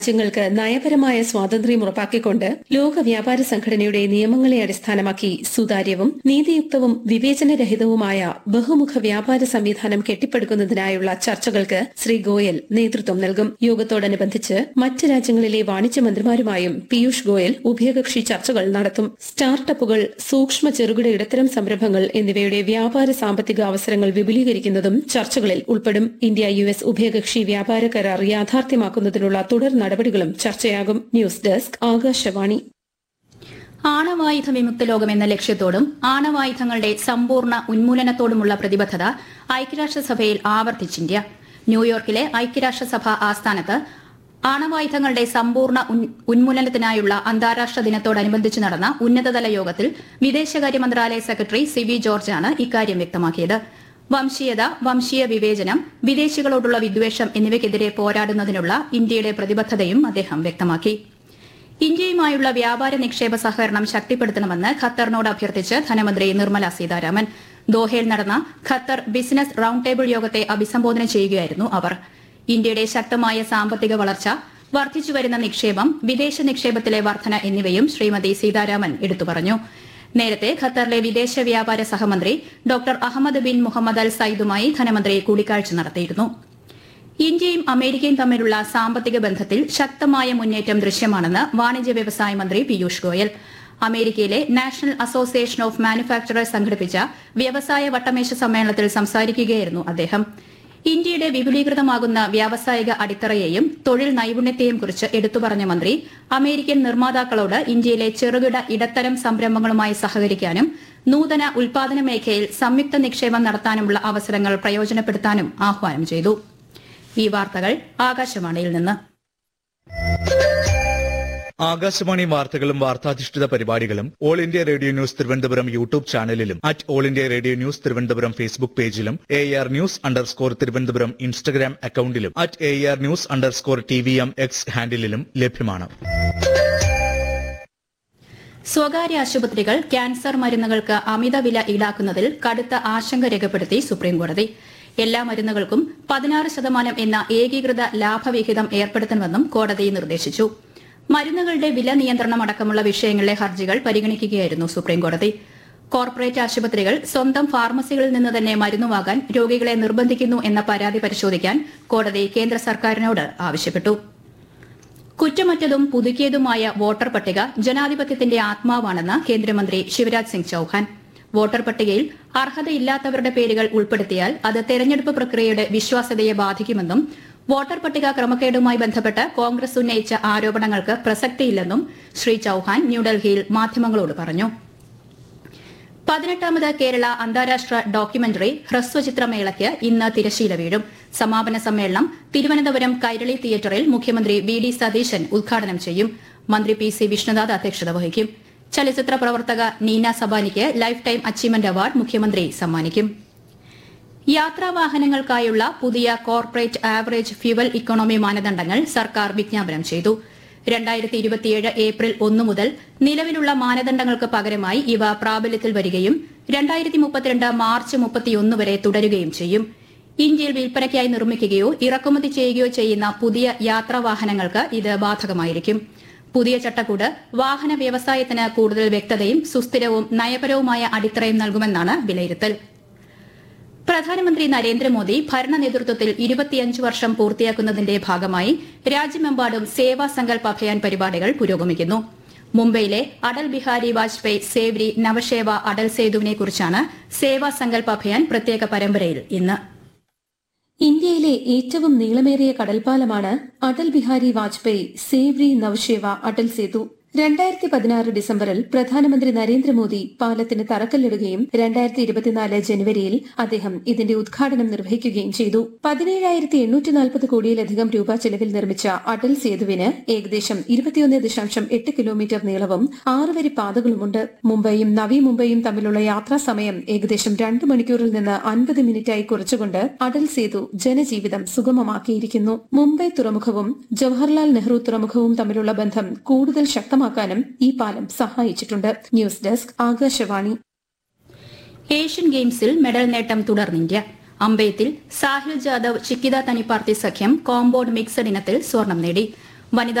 രാജ്യങ്ങൾക്ക് നയപരമായ സ്വാതന്ത്ര്യം ഉറപ്പാക്കിക്കൊണ്ട് ലോക വ്യാപാര സംഘടനയുടെ നിയമങ്ങളെ അടിസ്ഥാനമാക്കി സുതാര്യവും നീതിയുക്തവും വിവേചനരഹിതവുമായ ബഹുമുഖ വ്യാപാര സംവിധാനം കെട്ടിപ്പടുക്കുന്നതിനായുള്ള ചർച്ചകൾക്ക് ശ്രീ ഗോയൽ നേതൃത്വം നൽകും യോഗത്തോടനുബന്ധിച്ച് മറ്റ് രാജ്യങ്ങളിലെ വാണിജ്യ മന്ത്രിമാരുമായും പീയൂഷ് ഗോയൽ ഉഭയകക്ഷി ചർച്ചകൾ നടത്തും സ്റ്റാർട്ടപ്പുകൾ സൂക്ഷ്മ ചെറുകിട ഇടത്തരം സംരംഭങ്ങൾ എന്നിവയുടെ വ്യാപാര സാമ്പത്തിക അവസരങ്ങൾ വിപുലീകരിക്കുന്നതും ചർച്ചകളിൽ ഉൾപ്പെടും ഇന്ത്യ യു എസ് ഉഭയകക്ഷി വ്യാപാര കരാർ യാഥാർത്ഥ്യമാക്കുന്നതിനുള്ള തുടർ നടപടികളും ചർച്ചയാകും ന്യൂസ് ഡെസ്ക് ആകാശവാണി ആണവായുധ വിമുക്ത ലോകം എന്ന ലക്ഷ്യത്തോടും ആണവായുധങ്ങളുടെ സമ്പൂർണ്ണ ഉന്മൂലനത്തോടുമുള്ള പ്രതിബദ്ധത ഐക്യരാഷ്ട്രസഭയിൽ ആവർത്തിച്ച് ഇന്ത്യ ന്യൂയോർക്കിലെ ഐക്യരാഷ്ട്രസഭ ആസ്ഥാനത്ത് ആണവായുധങ്ങളുടെ സമ്പൂർണ്ണ ഉൻ- ഉന്മൂലനത്തിനായുള്ള അന്താരാഷ്ട്ര ദിനത്തോടനുബന്ധിച്ച് നടന്ന ഉന്നതതല യോഗത്തിൽ വിദേശകാര്യ മന്ത്രാലയ സെക്രട്ടറി സിബി ജോർജാണ് ഇക്കാര്യം വ്യക്തമാക്കിയത് വംശീയത വംശീയ വിവേചനം വിദേശികളോടുള്ള വിദ്വേഷം എന്നിവയ്ക്കെതിരെ പോരാടുന്നതിനുള്ള ഇന്ത്യയുടെ പ്രതിബദ്ധതയും അദ്ദേഹം വ്യക്തമാക്കി ഇന്ത്യയുമായുള്ള വ്യാപാര നിക്ഷേപ സഹകരണം ശക്തിപ്പെടുത്തണമെന്ന് ഖത്തറിനോട് അഭ്യർത്ഥിച്ച് ധനമന്ത്രി നിർമ്മല സീതാരാമൻ ദോഹയിൽ നടന്ന ഖത്തർ ബിസിനസ് റൌണ്ട് ടേബിൾ യോഗത്തെ അഭിസംബോധന ചെയ്യുകയായിരുന്നു അവർ ഇന്ത്യയുടെ ശക്തമായ സാമ്പത്തിക വളർച്ച വർദ്ധിച്ചുവരുന്ന നിക്ഷേപം വിദേശ നിക്ഷേപത്തിലെ വർധന എന്നിവയും ശ്രീമതി സീതാരാമൻ എടുത്തു പറഞ്ഞു നേരത്തെ ഖത്തറിലെ വിദേശ വ്യാപാര സഹമന്ത്രി doctor Ahmed bin Mohammed Al സയ്യിദുമായി ധനമന്ത്രി കൂടിക്കാഴ്ച നടത്തിയിരുന്നു ഇന്ത്യയും അമേരിക്കയും തമ്മിലുള്ള സാമ്പത്തിക ബന്ധത്തിൽ ശക്തമായ മുന്നേറ്റം ദൃശ്യമാണെന്ന് വാണിജ്യ വ്യവസായ മന്ത്രി പീയൂഷ് ഗോയൽ അമേരിക്കയിലെ നാഷണൽ അസോസിയേഷൻ ഓഫ് മാനുഫാക്ചറേഴ്സ് സംഘടിപ്പിച്ച വ്യവസായ വട്ടമേശ സമ്മേളനത്തിൽ സംസാരിക്കുകയായിരുന്നു അദ്ദേഹം ഇന്ത്യയുടെ വിപുലീകൃതമാകുന്ന വ്യാവസായിക അടിത്തറയെയും തൊഴിൽ നൈപുണ്യത്തെയും കുറിച്ച് എടുത്തുപറഞ്ഞ മന്ത്രി അമേരിക്കൻ നിർമ്മാതാക്കളോട് ഇന്ത്യയിലെ ചെറുകിട ഇടത്തരം സംരംഭങ്ങളുമായി സഹകരിക്കാനും നൂതന ഉൽപാദന മേഖലയിൽ സംയുക്ത നിക്ഷേപം നടത്താനുമുള്ള അവസരങ്ങൾ പ്രയോജനപ്പെടുത്താനും ആഹ്വാനം ചെയ്തു ഈ വാർത്തകൾ ആകാശവാണിയിൽ നിന്ന് ആകാശവാണി വാർത്തകളും വാർത്താധിഷ്ഠിത പരിപാടികളും all India radio news Thiruvananthapuram YouTube ചാനലിലും at all India radio news Thiruvananthapuram Facebook പേജിലും A R news underscore Thiruvananthapuram Instagram അക്കൌണ്ടിലും at A R news underscore T V M X ഹാൻഡിലും ലഭ്യമാണ് സ്വകാര്യ ആശുപത്രികൾ ക്യാൻസർ മരുന്നുകൾക്ക് അമിത വില ഈടാക്കുന്നതിൽ കടുത്ത ആശങ്ക രേഖപ്പെടുത്തി സുപ്രീംകോടതി എല്ലാ മരുന്നുകൾക്കും പതിനാറ് ശതമാനം എന്ന ഏകീകൃത ലാഭവിഹിതം ഏർപ്പെടുത്തണമെന്നും കോടതി നിർദ്ദേശിച്ചു മരുന്നുകളുടെ വില നിയന്ത്രണം അടക്കമുള്ള വിഷയങ്ങളിലെ ഹർജികൾ പരിഗണിക്കുകയായിരുന്നു സുപ്രീംകോടതി കോർപ്പറേറ്റ് ആശുപത്രികൾ സ്വന്തം ഫാർമസികളിൽ നിന്ന് തന്നെ മരുന്ന് വാങ്ങാൻ രോഗികളെ നിർബന്ധിക്കുന്നു എന്ന പരാതി പരിശോധിക്കാൻ കോടതി കേന്ദ്ര സർക്കാരിനോട് ആവശ്യപ്പെട്ടു കുറ്റമറ്റതും പുതുക്കിയതുമായ വോട്ടർ പട്ടിക ജനാധിപത്യത്തിന്റെ ആത്മാവാണെന്ന് കേന്ദ്രമന്ത്രി ശിവരാജ് സിംഗ് ചൌഹാൻ വോട്ടർ പട്ടികയിൽ അർഹതയില്ലാത്തവരുടെ പേരുകൾ ഉൾപ്പെടുത്തിയാൽ അത് തെരഞ്ഞെടുപ്പ് പ്രക്രിയയുടെ വിശ്വാസ്യതയെ ബാധിക്കുമെന്നും വോട്ടർ പട്ടിക ക്രമക്കേടുമായി ബന്ധപ്പെട്ട് കോൺഗ്രസ് ഉന്നയിച്ച ആരോപണങ്ങൾക്ക് പ്രസക്തിയില്ലെന്നും ശ്രീ ചൌഹാൻ ന്യൂഡൽഹിയിൽ മാധ്യമങ്ങളോട് പറഞ്ഞു പതിനെട്ടാമത് കേരള അന്താരാഷ്ട്ര ഡോക്യുമെന്ററി ഹ്രസ്വചിത്രമേളയ്ക്ക് ഇന്ന് തിരശീല വീഴും സമാപന സമ്മേളനം തിരുവനന്തപുരം കൈരളി തിയേറ്ററിൽ മുഖ്യമന്ത്രി വി ഡി സതീശൻ ഉദ്ഘാടനം ചെയ്യും മന്ത്രി പി സി വിഷ്ണുനാഥ് അധ്യക്ഷത വഹിക്കും ചലച്ചിത്ര പ്രവർത്തക നീന സബാനിക്ക് ലൈഫ് ടൈം അച്ചീവ്മെന്റ് അവാർഡ് മുഖ്യമന്ത്രി സമ്മാനിക്കും യാത്രാവാഹനങ്ങൾക്കായുള്ള പുതിയ കോർപ്പറേറ്റ് ആവറേജ് ഫ്യുവൽ ഇക്കോണമി മാനദണ്ഡങ്ങൾ സർക്കാർ വിജ്ഞാപനം ചെയ്തു രണ്ടായിരത്തി ഇരുപത്തിയേഴ് ഏപ്രിൽ ഒന്ന് മുതൽ നിലവിലുള്ള മാനദണ്ഡങ്ങൾക്ക് പകരമായി ഇവ പ്രാബല്യത്തിൽ വരികയും രണ്ടായിരത്തി മുപ്പത്തിരണ്ട് മാർച്ച് മുപ്പത്തിയൊന്ന് വരെ തുടരുകയും ചെയ്യും ഇന്ത്യയിൽ വിൽപ്പനയ്ക്കായി നിർമ്മിക്കുകയോ ഇറക്കുമതി ചെയ്യുകയോ ചെയ്യുന്ന പുതിയ യാത്രാവാഹനങ്ങൾക്ക് ഇത് ബാധകമായിരിക്കും പുതിയ ചട്ടക്കൂട് വാഹന വ്യവസായത്തിന് കൂടുതൽ വ്യക്തതയും സുസ്ഥിരവും നയപരവുമായ അടിത്തറയും നൽകുമെന്നാണ് വിലയിരുത്തൽ പ്രധാനമന്ത്രി നരേന്ദ്രമോദി ഭരണ നേതൃത്വത്തിൽ ഇരുപത്തിയഞ്ച് വർഷം പൂർത്തിയാക്കുന്നതിന്റെ ഭാഗമായി രാജ്യമെമ്പാടും സേവാ സങ്കൽപ് അഭിയാൻ പരിപാടികൾ പുരോഗമിക്കുന്നു മുംബൈയിലെ അടൽ ബിഹാരി വാജ്പേയി സേവ്രി നവശേവ അടൽ സേതുവിനെക്കുറിച്ചാണ് സേവാ സങ്കൽപ് അഭിയാൻ പ്രത്യേക പരമ്പരയിൽ ഇന്ന് ഇന്ത്യയിലെ ഏറ്റവും നീളമേറിയ കടൽപ്പാലമാണ് അടൽ ബിഹാരി വാജ്പേയി സേവ്രി നവശേവ അടൽ സേതു രണ്ടായിരത്തി പതിനാറ് ഡിസംബറിൽ പ്രധാനമന്ത്രി നരേന്ദ്രമോദി പാലത്തിന് തറക്കല്ലിടുകയും രണ്ടായിരത്തി ഇരുപത്തിനാല് ജനുവരിയിൽ അദ്ദേഹം ഇതിന്റെ ഉദ്ഘാടനം നിർവഹിക്കുകയും ചെയ്തു പതിനേഴായിരത്തി എണ്ണൂറ്റി നാൽപ്പത് കോടിയിലധികം രൂപ ചെലവിൽ നിർമ്മിച്ച അടൽ സേതുവിന് ഏകദേശം ഇരുപത്തിയൊന്ന് ദശാംശം എട്ട് കിലോമീറ്റർ നീളവും ആറ് വരി പാതകളുമുണ്ട് മുംബൈയും നവി മുംബൈയും തമ്മിലുള്ള യാത്രാ സമയം ഏകദേശം രണ്ട് മണിക്കൂറിൽ നിന്ന് അൻപത് മിനിറ്റായി കുറച്ചുകൊണ്ട് അടൽ സേതു ജനജീവിതം സുഗമമാക്കിയിരിക്കുന്നു മുംബൈ തുറമുഖവും ജവഹർലാൽ നെഹ്റു തുറമുഖവും തമ്മിലുള്ള ബന്ധം കൂടുതൽ ശക്തമാക്കാനും ഈ പാലം സഹായിച്ചിട്ടുണ്ട് ന്യൂസ് ഡെസ്ക് ആകാശവാണി ഏഷ്യൻ ഗെയിംസിൽ മെഡൽ നേട്ടം തുടർന്നിന്ത്യ അമ്പയത്തിൽ സാഹിൽ ജാദവ് ചിക്കിത തനിപ്പാർത്തി സഖ്യം കോമ്പൌണ്ട് മിക്സഡ് ഇനത്തിൽ സ്വർണം നേടി വനിതാ